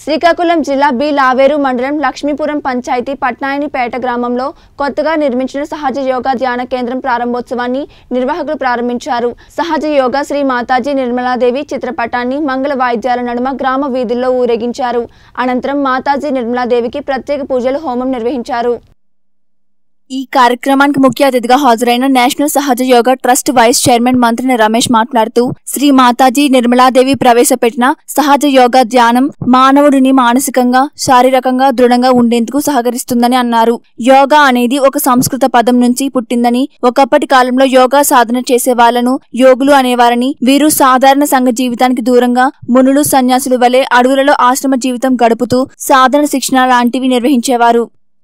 శ్రీకాకుళం జిల్లా బి లావేరు మండలం లక్ష్మీపురం పంచాయతీ పట్నాయనిపేట గ్రామంలో కొత్తగా నిర్మించిన సహజ యోగా ధ్యాన కేంద్రం ప్రారంభోత్సవాన్ని నిర్వాహకులు ప్రారంభించారు సహజ యోగా శ్రీ మాతాజీ నిర్మలాదేవి చిత్రపటాన్ని మంగళ వాయిద్యాల నడుమ గ్రామ వీధుల్లో ఊరేగించారు అనంతరం మాతాజీ నిర్మలాదేవికి ప్రత్యేక పూజలు హోమం నిర్వహించారు ఈ కార్యక్రమానికి ముఖ్య అతిథిగా హాజరైన నేషనల్ సహజ యోగా ట్రస్ట్ వైస్ చైర్మన్ మంత్రి రమేష్ మాట్లాడుతూ శ్రీ మాతాజీ నిర్మలాదేవి ప్రవేశపెట్టిన సహజ యోగా ధ్యానం మానవుడిని మానసికంగా శారీరకంగా దృఢంగా ఉండేందుకు సహకరిస్తుందని అన్నారు యోగా అనేది ఒక సంస్కృత పదం నుంచి పుట్టిందని ఒకప్పటి కాలంలో యోగా సాధన చేసే వాళ్లను యోగులు అనేవారని వీరు సాధారణ సంఘ జీవితానికి దూరంగా మునులు సన్యాసులు వలె అడవులలో ఆశ్రమ జీవితం గడుపుతూ సాధన శిక్షణ లాంటివి నిర్వహించేవారు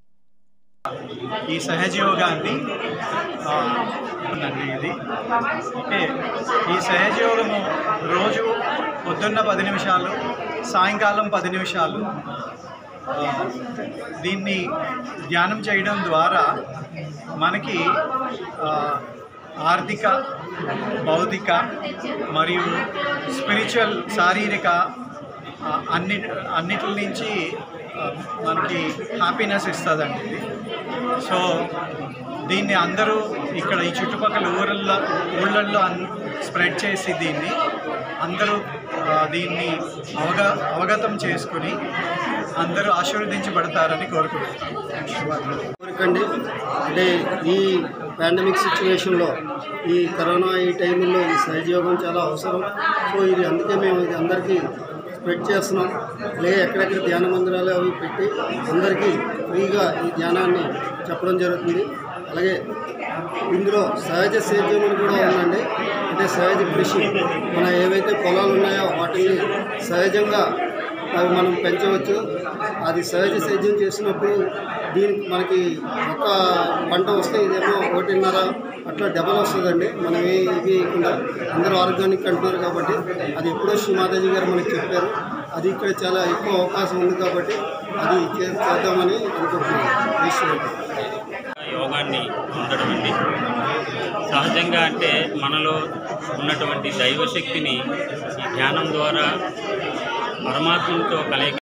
ఈ సహజ యోగాన్ని ఆ, ఉందండి ఇది ఓకే ఈ సహజ యోగము రోజు పొద్దున్న పది నిమిషాలు సాయంకాలం పది నిమిషాలు ఆ, దీన్ని ధ్యానం చేయడం ద్వారా మనకి ఆ, ఆర్థిక భౌతిక మరియు స్పిరిచువల్ శారీరక ఆ, అన్ని అన్నిటి నుంచి ఆ, మనకి హ్యాపీనెస్ ఇస్తుందండి ఇది సో దీన్ని అందరూ ఇక్కడ ఈ చుట్టుపక్కల ఊరల్లో ఊళ్ళల్లో అన్ స్ప్రెడ్ చేసి దీన్ని అందరూ ఆ, దీన్ని అవగ అవగతం చేసుకుని అందరూ ఆశీర్వదించబడతారని కోరుకుంటున్నాను కోరికండి అంటే ఈ పాండమిక్ సిచ్యువేషన్లో ఈ కరోనా ఈ టైంలో ఈ సహజయోగం చాలా అవసరం సో ఇది అందుకే మేము ఇది అందరికీ స్ప్రెడ్ చేస్తున్నాం అలాగే ఎక్కడెక్కడ ధ్యాన మందిరాలు అవి పెట్టి అందరికీ ఫ్రీగా ఈ ధ్యానాన్ని చెప్పడం జరుగుతుంది అలాగే ఇందులో సహజ సేద్యం అని కూడా ఉందండి అంటే సహజ కృషి మన ఏవైతే పొలాలు ఉన్నాయో వాటిని సహజంగా అవి మనం పెంచవచ్చు అది సహజ సేద్యం చేసినప్పుడు దీనికి మనకి ఒక పంట వస్తే ఇదేమో ఒకటిన్నర అట్లా డబల్ వస్తుందండి మనం ఏ ఇవి వేయకుండా అందరూ ఆర్గానిక్ అంటున్నారు కాబట్టి అది ఎప్పుడో శ్రీ మాతాజీ గారు మనకి చెప్పారు అది ఇక్కడ చాలా ఎక్కువ అవకాశం ఉంది కాబట్టి అది చే- చేద్దామని అనుకుంటున్నాను ఈశ్వరుడు యోగాన్ని పొందడం అండి సహజంగా అంటే మనలో ఉన్నటువంటి దైవశక్తిని ఈ ధ్యానం ద్వారా పరమాత్మతో కలయిక